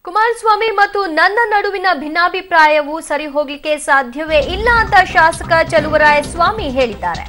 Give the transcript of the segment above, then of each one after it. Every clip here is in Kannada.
ಕುಮಾರಸ್ವಾಮಿ ಮತ್ತು ನನ್ನ ನಡುವಿನ ಭಿನ್ನಾಭಿಪ್ರಾಯವು ಸರಿ ಹೋಗ್ಲಿಕ್ಕೆ ಸಾಧ್ಯವೇ ಇಲ್ಲ ಅಂತ ಶಾಸಕ ಚಲುವರಾಯ ಸ್ವಾಮಿ ಹೇಳಿದ್ದಾರೆ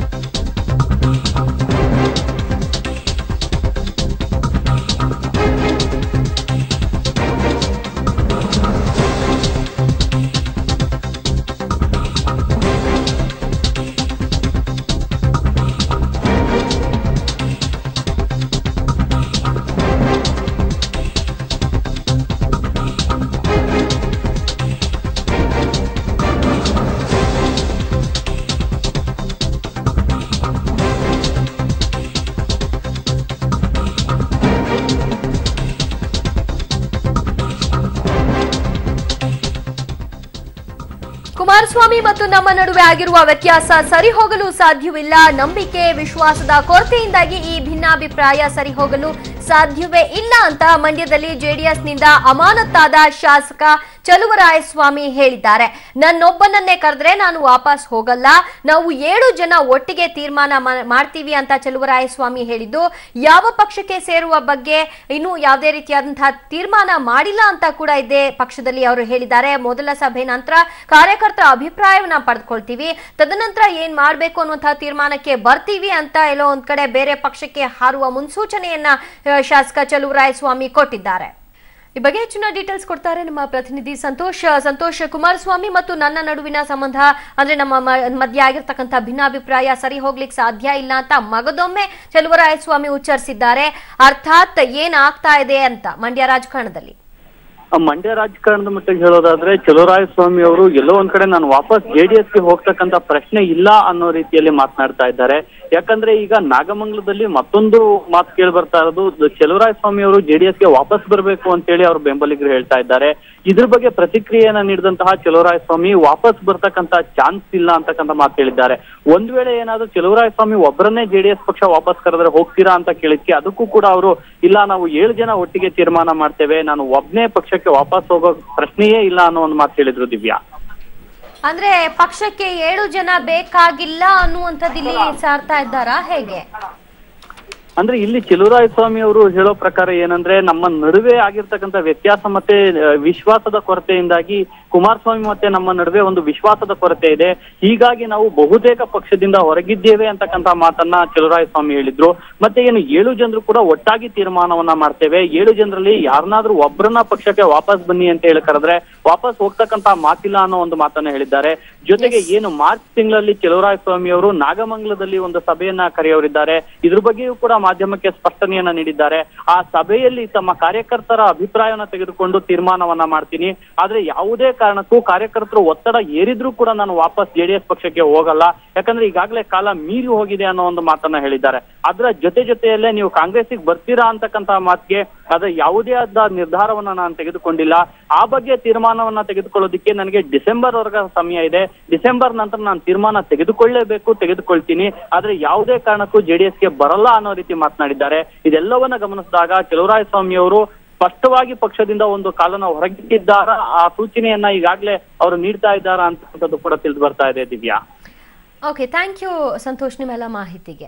ಕುಮಾರಸ್ವಾಮಿ ಮತ್ತು ನಮ್ಮ ನಡುವೆ ಆಗಿರುವ ವ್ಯತ್ಯಾಸ ಸರಿ ಹೋಗಲು ಸಾಧ್ಯವಿಲ್ಲ ನಂಬಿಕೆ ವಿಶ್ವಾಸದ ಕೊರತೆಯಿಂದಾಗಿ ಈ ಭಿನ್ನಾಭಿಪ್ರಾಯ ಸರಿ ಹೋಗಲು ಸಾಧ್ಯವೇ ಇಲ್ಲ ಅಂತ ಮಂಡ್ಯದಲ್ಲಿ ಜೆಡಿಎಸ್ನಿಂದ ಅಮಾನತ್ತಾದ ಶಾಸಕ ಚಲುವರಾಯಸ್ವಾಮಿ ಹೇಳಿದ್ದಾರೆ ನನ್ನೊಬ್ಬನನ್ನೇ ಕರೆದ್ರೆ ನಾನು ವಾಪಸ್ ಹೋಗಲ್ಲ ನಾವು ಏಳು ಜನ ಒಟ್ಟಿಗೆ ತೀರ್ಮಾನ ಮಾ- ಮಾಡ್ತೀವಿ ಅಂತ ಚಲುವರಾಯಸ್ವಾಮಿ ಹೇಳಿದ್ದು ಯಾವ ಪಕ್ಷಕ್ಕೆ ಸೇರುವ ಬಗ್ಗೆ ಇನ್ನೂ ಯಾವುದೇ ರೀತಿಯಾದಂತಹ ತೀರ್ಮಾನ ಮಾಡಿಲ್ಲ ಅಂತ ಕೂಡ ಇದೇ ಪಕ್ಷದಲ್ಲಿ ಅವರು ಹೇಳಿದ್ದಾರೆ ಮೊದಲ ಸಭೆ ನಂತರ ಕಾರ್ಯಕರ್ತರ ಅಭಿಪ್ರಾಯವನ್ನ ಪಡೆದುಕೊಳ್ತೀವಿ ತದನಂತರ ಏನ್ ಮಾಡ್ಬೇಕು ಅನ್ನುವಂತಹ ತೀರ್ಮಾನಕ್ಕೆ ಬರ್ತೀವಿ ಅಂತ ಎಲ್ಲೋ ಒಂದ್ ಕಡೆ ಬೇರೆ ಪಕ್ಷಕ್ಕೆ ಹಾರುವ ಮುನ್ಸೂಚನೆಯನ್ನ ಆ, ಶಾಸಕ ಚಲುವರಾಯಸ್ವಾಮಿ ಕೊಟ್ಟಿದ್ದಾರೆ ಈ ಬಗ್ಗೆ ಹೆಚ್ಚಿನ ಡೀಟೇಲ್ಸ್ ಕೊಡ್ತಾರೆ ನಮ್ಮ ಪ್ರತಿನಿಧಿ ಸಂತೋಷ್ ಸಂತೋಷ್ ಕುಮಾರಸ್ವಾಮಿ ಮತ್ತು ನನ್ನ ನಡುವಿನ ಸಂಬಂಧ ಅಂದ್ರೆ ನಮ್ಮ ಮ- ಮಧ್ಯೆ ಆಗಿರ್ತಕ್ಕಂಥ ಭಿನ್ನಾಭಿಪ್ರಾಯ ಸರಿ ಹೋಗ್ಲಿಕ್ಕೆ ಸಾಧ್ಯ ಇಲ್ಲ ಅಂತ ಮಗದೊಮ್ಮೆ ಚಲುವರಾಯಸ್ವಾಮಿ ಉಚ್ಚರಿಸಿದ್ದಾರೆ ಅರ್ಥಾತ್ ಏನಾಗ್ತಾ ಇದೆ ಅಂತ ಮಂಡ್ಯ ರಾಜಕಾರಣದಲ್ಲಿ ಆ ಮಂಡ್ಯ ರಾಜಕಾರಣದ ಮಟ್ಟಿಗೆ ಹೇಳೋದಾದ್ರೆ ಚಲುವರಾಯ ಸ್ವಾಮಿ ಅವರು ಎಲ್ಲೋ ಒಂದ್ ಕಡೆ ನಾನು ವಾಪಸ್ ಜೆಡಿಎಸ್ ಗೆ ಹೋಗ್ತಕ್ಕಂತ ಪ್ರಶ್ನೆ ಇಲ್ಲ ಅನ್ನೋ ರೀತಿಯಲ್ಲಿ ಮಾತನಾಡ್ತಾ ಇದ್ದಾರೆ ಯಾಕಂದ್ರೆ ಈಗ ನಾಗಮಂಗಲದಲ್ಲಿ ಮತ್ತೊಂದು ಮಾತು ಕೇಳಿ ಬರ್ತಾ ಇರೋದು ಚಲುವರಾಯ ಸ್ವಾಮಿ ಅವರು ಜೆಡಿಎಸ್ ಗೆ ವಾಪಸ್ ಬರಬೇಕು ಅಂತೇಳಿ ಅವ್ರ ಬೆಂಬಲಿಗರು ಹೇಳ್ತಾ ಇದ್ದಾರೆ ಇದ್ರ ಬಗ್ಗೆ ಪ್ರತಿಕ್ರಿಯೆಯನ್ನ ನೀಡಿದಂತಹ ಚಲುವರಾಯ ಸ್ವಾಮಿ ವಾಪಸ್ ಬರ್ತಕ್ಕಂತ ಚಾನ್ಸ್ ಇಲ್ಲ ಅಂತಕ್ಕಂಥ ಮಾತು ಹೇಳಿದ್ದಾರೆ ಒಂದ್ ವೇಳೆ ಏನಾದ್ರೂ ಚಲುವರಾಯ ಸ್ವಾಮಿ ಒಬ್ಬರನ್ನೇ ಜೆಡಿಎಸ್ ಪಕ್ಷ ವಾಪಸ್ ಕರೆದ್ರೆ ಹೋಗ್ತೀರಾ ಅಂತ ಕೇಳಿದ್ಕೆ ಅದಕ್ಕೂ ಕೂಡ ಅವರು ಇಲ್ಲ ನಾವು ಏಳು ಜನ ಒಟ್ಟಿಗೆ ತೀರ್ಮಾನ ಮಾಡ್ತೇವೆ ನಾನು ಒಬ್ನೇ ಪಕ್ಷಕ್ಕೆ ವಾಪಸ್ ಹೋಗೋ ಪ್ರಶ್ನೆಯೇ ಇಲ್ಲ ಅನ್ನೋ ಒಂದು ಮಾತು ಹೇಳಿದ್ರು ದಿವ್ಯಾ ಅಂದ್ರೆ ಪಕ್ಷಕ್ಕೆ ಏಳು ಜನ ಬೇಕಾಗಿಲ್ಲ ಅನ್ನುವಂಥದ್ದು ಇಲ್ಲಿ ಸಾರ್ತಾ ಇದ್ದಾರಾ ಹೇಗೆ ಅಂದ್ರೆ ಇಲ್ಲಿ ಚಲುವರಾಯ ಸ್ವಾಮಿ ಅವರು ಹೇಳೋ ಪ್ರಕಾರ ಏನಂದ್ರೆ ನಮ್ಮ ನಡುವೆ ಆಗಿರ್ತಕ್ಕಂಥ ವ್ಯತ್ಯಾಸ ಮತ್ತೆ ಆ, ವಿಶ್ವಾಸದ ಕೊರತೆಯಿಂದಾಗಿ ಕುಮಾರಸ್ವಾಮಿ ಮತ್ತೆ ನಮ್ಮ ನಡುವೆ ಒಂದು ವಿಶ್ವಾಸದ ಕೊರತೆ ಇದೆ ಹೀಗಾಗಿ ನಾವು ಬಹುತೇಕ ಪಕ್ಷದಿಂದ ಹೊರಗಿದ್ದೇವೆ ಅಂತಕ್ಕಂಥ ಮಾತನ್ನ ಚಲುವರಾಯ ಸ್ವಾಮಿ ಹೇಳಿದ್ರು ಮತ್ತೆ ಏನು ಏಳು ಜನರು ಕೂಡ ಒಟ್ಟಾಗಿ ತೀರ್ಮಾನವನ್ನ ಮಾಡ್ತೇವೆ ಏಳು ಜನರಲ್ಲಿ ಯಾರನ್ನಾದ್ರೂ ಒಬ್ಬರನ್ನ ಪಕ್ಷಕ್ಕೆ ವಾಪಸ್ ಬನ್ನಿ ಅಂತ ಹೇಳಿ ಕರೆದ್ರೆ ವಾಪಸ್ ಹೋಗ್ತಕ್ಕಂತ ಮಾತಿಲ್ಲ ಅನ್ನೋ ಒಂದು ಮಾತನ್ನ ಹೇಳಿದ್ದಾರೆ ಜೊತೆಗೆ ಏನು ಮಾರ್ಚ್ ತಿಂಗಳಲ್ಲಿ ಚಲುವರಾಯ ಸ್ವಾಮಿ ಅವರು ನಾಗಮಂಗಲದಲ್ಲಿ ಒಂದು ಸಭೆಯನ್ನ ಕರೆಯವರಿದ್ದಾರೆ ಇದ್ರ ಬಗ್ಗೆಯೂ ಕೂಡ ಮಾಧ್ಯಮಕ್ಕೆ ಸ್ಪಷ್ಟನೆಯನ್ನ ನೀಡಿದ್ದಾರೆ ಆ ಸಭೆಯಲ್ಲಿ ತಮ್ಮ ಕಾರ್ಯಕರ್ತರ ಅಭಿಪ್ರಾಯವನ್ನ ತೆಗೆದುಕೊಂಡು ತೀರ್ಮಾನವನ್ನ ಮಾಡ್ತೀನಿ ಆದ್ರೆ ಯಾವುದೇ ಕಾರಣಕ್ಕೂ ಕಾರ್ಯಕರ್ತರು ಒತ್ತಡ ಏರಿದ್ರೂ ಕೂಡ ನಾನು ವಾಪಸ್ ಜೆಡಿಎಸ್ ಪಕ್ಷಕ್ಕೆ ಹೋಗಲ್ಲ ಯಾಕಂದ್ರೆ ಈಗಾಗಲೇ ಕಾಲ ಮೀರಿ ಹೋಗಿದೆ ಅನ್ನೋ ಒಂದು ಮಾತನ್ನ ಹೇಳಿದ್ದಾರೆ ಅದರ ಜೊತೆ ಜೊತೆಯಲ್ಲೇ ನೀವು ಕಾಂಗ್ರೆಸ್ಸಿಗೆ ಬರ್ತೀರಾ ಅಂತಕ್ಕಂತ ಮಾತಿಗೆ ಅದ ಯಾವುದೇ ಆದ ನಿರ್ಧಾರವನ್ನ ನಾನು ತೆಗೆದುಕೊಂಡಿಲ್ಲ ಆ ಬಗ್ಗೆ ತೀರ್ಮಾನವನ್ನ ತೆಗೆದುಕೊಳ್ಳೋದಕ್ಕೆ ನನಗೆ ಡಿಸೆಂಬರ್ ವರ್ಗ ಸಮಯ ಇದೆ ಡಿಸೆಂಬರ್ ನಂತರ ನಾನು ತೀರ್ಮಾನ ತೆಗೆದುಕೊಳ್ಳೇಬೇಕು ತೆಗೆದುಕೊಳ್ತೀನಿ ಆದ್ರೆ ಯಾವುದೇ ಕಾರಣಕ್ಕೂ ಜೆಡಿಎಸ್ಗೆ ಬರಲ್ಲ ಅನ್ನೋ ರೀತಿ ಮಾತನಾಡಿದ್ದಾರೆ ಇದೆಲ್ಲವನ್ನ ಗಮನಿಸಿದಾಗ ಚಲುವರಾಯ ಸ್ವಾಮಿ ಅವರು ಸ್ಪಷ್ಟವಾಗಿ ಪಕ್ಷದಿಂದ ಒಂದು ಕಾಲನ ಹೊರಗಿಟ್ಟಿದ್ದಾರ ಆ ಸೂಚನೆಯನ್ನ ಈಗಾಗಲೇ ಅವರು ನೀಡ್ತಾ ಇದ್ದಾರಾ ಅಂತಕ್ಕಂಥದ್ದು ಕೂಡ ತಿಳಿದು ಬರ್ತಾ ಇದೆ Divya okay thank you Santosh ನಿಮ್ಮೆಲ್ಲ ಮಾಹಿತಿಗೆ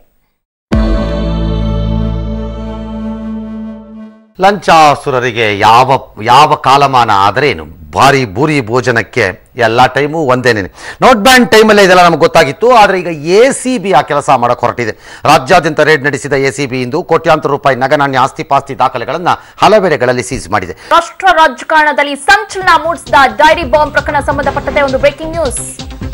ಲಂಚಾಸುರರಿಗೆ ಯಾವ ಯಾವ ಕಾಲಮಾನ ಆದರೇನು ಭಾರಿ ಬೂರಿ ಭೋಜನಕ್ಕೆ ಎಲ್ಲ ಟೈಮು ಒಂದೇನೆ ನೋಟ್ ಬ್ಯಾನ್ ಟೈಮಲ್ಲೇ ಇದೆಲ್ಲ ನಮಗೆ ಗೊತ್ತಾಗಿತ್ತು ಆದರೆ ಈಗ ಎ ಸಿ ಬಿ ಆ ಕೆಲಸ ಮಾಡಕ್ಕೆ ಹೊರಟಿದೆ ರಾಜ್ಯಾದ್ಯಂತ ರೇಡ್ ನಡೆಸಿದ ಎ ಸಿ ಬಿ ಇಂದು ಕೋಟ್ಯಾಂತರ ರೂಪಾಯಿ ನಗನಾಣ್ಯ ಆಸ್ತಿ ಪಾಸ್ತಿ ದಾಖಲೆಗಳನ್ನು ಹಲವೆಡೆಗಳಲ್ಲಿ ಸೀಸ್ ಮಾಡಿದೆ ರಾಷ್ಟ್ರ ರಾಜಕಾರಣದಲ್ಲಿ ಸಂಚಲನ ಮೂಡಿಸಿದ ಡೈರಿ ಬಾಂಬ್ ಪ್ರಕರಣ ಸಂಬಂಧಪಟ್ಟಂತೆ ಒಂದು ಬ್ರೇಕಿಂಗ್ ನ್ಯೂಸ್